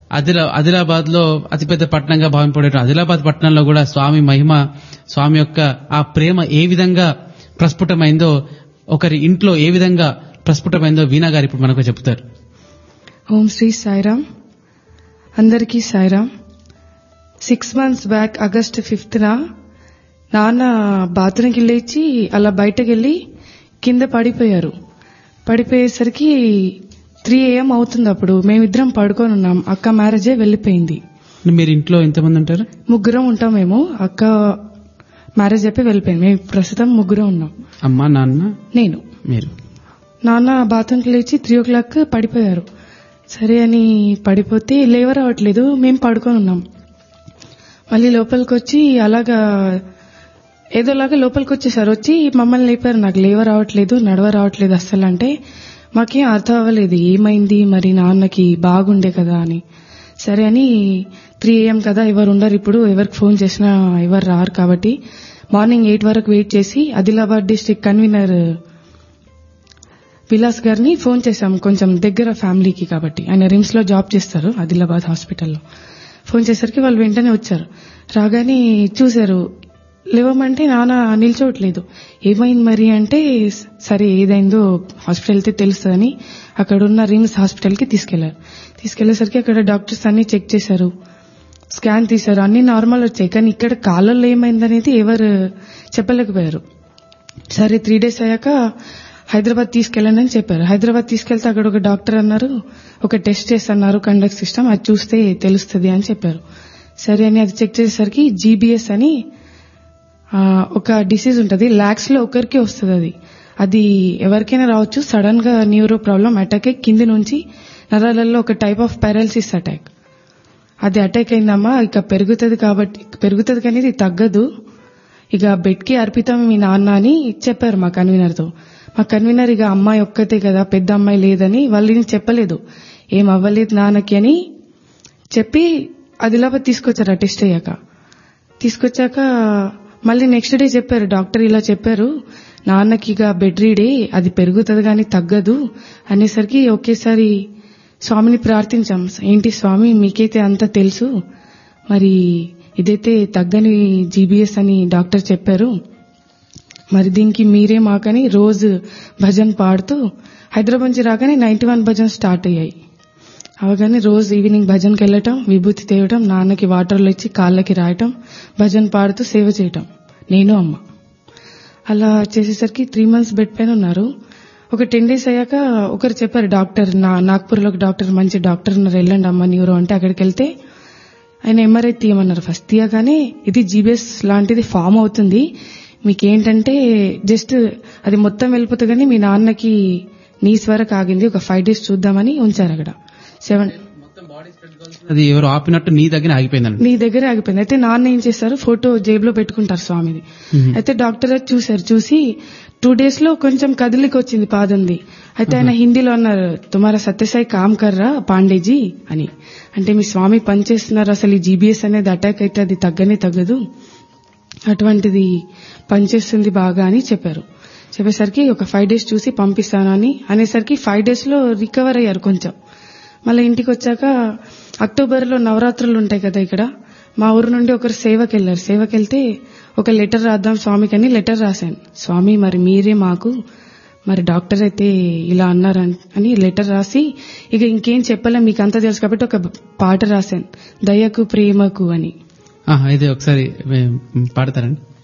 ఆదిలా ఆదిలాబాద్ లో అతిపెద్ద పట్టణంగా భావింపడే ఆదిలాబాద్ పట్టణంలో కూడా స్వామి మహిమ స్వామి యొక్క ఆ ప్రేమ ఏ విధంగా ప్రస్ఫుటమైందో ఒకరి ఇంట్లో ఏ విధంగా ప్రస్ఫుటమైందో వీణా గారు ఇప్పుడు మనకు చెప్తారు ఓం శ్రీ సాయిరామ్ అందరికీ Sairam six months back August ఫిఫ్త్న నాన్న బాత్రూమ్కి లేచి అలా బయటకు వెళ్ళి కింద పడిపోయారు పడిపోయేసరికి త్రీ ఏఎం అవుతుంది అప్పుడు మేమిద్దరం పడుకొని ఉన్నాం అక్క మ్యారేజే వెళ్ళిపోయింది మీరు ఇంట్లో ఎంతమంది ఉంటారు ముగ్గురం ఉంటాం మేము అక్క మ్యారేజ్ అయిపోయి వెళ్ళిపోయింది మేము ప్రస్తుతం ముగ్గురం ఉన్నాం అమ్మ నాన్న నేను మీరు నాన్న బాత్రూమ్కి లేచి త్రీ ఓ క్లాక్ పడిపోయారు సరే అని పడిపోతే లేవ రావట్లేదు మేము పడుకొని ఉన్నాం మళ్ళీ లోపలికి వచ్చి అలాగా ఏదోలాగా లోపలికి వచ్చేసారు వచ్చి మమ్మల్ని లేపారు నాకు లేవ రావట్లేదు నడవ రావట్లేదు అస్సలు అంటే మాకేం అర్థం అవ్వలేదు ఏమైంది మరి నాన్నకి బాగుండే కదా అని సరే అని త్రీ ఏఎం కదా ఎవరు ఉండరు ఇప్పుడు ఎవరికి ఫోన్ చేసినా ఎవరు రారు కాబట్టి మార్నింగ్ ఎయిట్ వరకు వెయిట్ చేసి ఆదిలాబాద్ డిస్టిక్ కన్వీనర్ విలాస్ గారిని ఫోన్ చేశాం కొంచెం దగ్గర ఫ్యామిలీకి కాబట్టి ఆయన రిమ్స్ లో జాబ్ చేస్తారు ఆదిలాబాద్ హాస్పిటల్లో ఫోన్ చేసరికి వాళ్ళు వెంటనే వచ్చారు రాగానే చూశారు లేవమంటే నాన్న నిల్చోవట్లేదు ఏమైంది మరి అంటే సరే ఏదైందో హాస్పిటల్ వెళ్తే తెలుస్తుందని అక్కడ ఉన్న రిమ్స్ హాస్పిటల్కి తీసుకెళ్లారు తీసుకెళ్లేసరికి అక్కడ డాక్టర్స్ అన్ని చెక్ చేశారు స్కాన్ తీశారు అన్ని నార్మల్ వచ్చాయి కానీ ఇక్కడ కాళ్ళల్లో ఏమైందనేది ఎవరు చెప్పలేకపోయారు సరే త్రీ డేస్ అయ్యాక హైదరాబాద్ తీసుకెళ్ళండి అని చెప్పారు హైదరాబాద్ తీసుకెళ్తే అక్కడ ఒక డాక్టర్ అన్నారు ఒక టెస్ట్ చేస్తున్నారు కండక్ట్ సిస్టమ్ అది చూస్తే తెలుస్తుంది అని చెప్పారు సరే అని అది చెక్ చేసేసరికి జీబీఎస్ అని ఆ, ఒక డిసీజ్ ఉంటుంది లాక్స్ లో ఒకరికి వస్తుంది అది అది ఎవరికైనా రావచ్చు సడన్ గా న్యూరో ప్రాబ్లం అటాక్ అయ్యి కింది నుంచి నరాలలో ఒక టైప్ ఆఫ్ పారాలసిస్ అటాక్ అది అటాక్ అయిందమ్మా ఇక పెరుగుతుంది కాబట్టి పెరుగుతుంది కానీ ఇది తగ్గదు ఇక బెడ్ కి అర్పితం మీ నాన్న అని చెప్పారు మా కన్వీనర్ తో మా కన్వీనర్ ఇక అమ్మాయి ఒక్కతే కదా పెద్ద అమ్మాయి లేదని వాళ్ళని చెప్పలేదు ఏం అవ్వలేదు నాన్నకి అని చెప్పి ఆదిలాబాద్ తీసుకొచ్చారు ఆ టెస్ట్ అయ్యాక తీసుకొచ్చాక మళ్ళీ నెక్స్ట్ డే చెప్పారు డాక్టర్ ఇలా చెప్పారు నాన్నకి ఇక బెడ్ రీడే అది పెరుగుతుంది కానీ తగ్గదు అనేసరికి ఒకేసారి స్వామిని ప్రార్థించాం ఏంటి స్వామి మీకైతే అంత తెలుసు మరి ఇదైతే తగ్గని జీబీఎస్ అని డాక్టర్ చెప్పారు మరి దీనికి మీరే మాకని రోజు భజన్ పాడుతూ హైదరాబాద్ నుంచి రాగానే నైన్టీ వన్ భజన్ స్టార్ట్ అయ్యాయి అవగానే రోజు ఈవినింగ్ భజన్కి వెళ్ళటం విభూతి తేవటం నాన్నకి వాటర్లో ఇచ్చి కాళ్ళకి రాయటం భజన్ పాడుతూ సేవ చేయటం నేను అమ్మ అలా చేసేసరికి త్రీ మంత్స్ బెడ్ పైన ఉన్నారు ఒక టెన్ డేస్ అయ్యాక ఒకరు చెప్పారు డాక్టర్ నా నాగ్పూర్లో ఒక డాక్టర్ మంచి డాక్టర్ ఉన్నారు వెళ్ళండి అమ్మ న్యూరో అంటే అక్కడికి వెళ్తే ఆయన ఎంఆర్ఐ తీయమన్నారు ఫస్ట్ తీయగానే ఇది జీబీఎస్ లాంటిది ఫామ్ అవుతుంది మీకేంటంటే జస్ట్ అది మొత్తం వెళ్ళిపోతుంది కానీ మీ నాన్నకి నీస్ వరకు ఆగింది ఒక ఫైవ్ డేస్ చూద్దామని ఉంచారు అక్కడ సెవెన్ అది ఎవరు ఆపినట్టు నీ దగ్గర ఆగిపోయిందండి నీ దగ్గర ఆగిపోయింది అయితే నాన్న ఏం చేస్తారు ఫోటో జేబులో పెట్టుకుంటారు స్వామిది అయితే డాక్టర్ అది చూశారు చూసి టూ డేస్ లో కొంచెం కదిలికి వచ్చింది పాదంది అయితే ఆయన హిందీలో అన్నారు తుమారా సత్యసాయి కామ్ కర్రా పాండేజీ అని అంటే మీ స్వామి పనిచేస్తున్నారు అసలు ఈ జీబీఎస్ అనేది అటాక్ అయితే అది తగ్గనే తగ్గదు అటువంటిది పనిచేస్తుంది బాగా అని చెప్పారు చెప్పేసరికి ఒక ఫైవ్ డేస్ చూసి పంపిస్తాను అని అనేసరికి ఫైవ్ డేస్ లో రికవర్ అయ్యారు కొంచెం మళ్ళీ ఇంటికి వచ్చాక అక్టోబర్ లో నవరాత్రులు ఉంటాయి కదా ఇక్కడ మా ఊరు నుండి ఒకరు సేవకి వెళ్లారు సేవకి వెళ్తే ఒక లెటర్ రాద్దాం స్వామికి అని లెటర్ రాశాను స్వామి మరి మీరే మాకు మరి డాక్టర్ అయితే ఇలా అన్నారు అని లెటర్ రాసి ఇక ఇంకేం చెప్పలే మీకు అంతా తెలుసు కాబట్టి ఒక పాట రాశాను దయకు ప్రేమకు అని ఆహా, ఇది ఒకసారి ఏ, పాడతారండి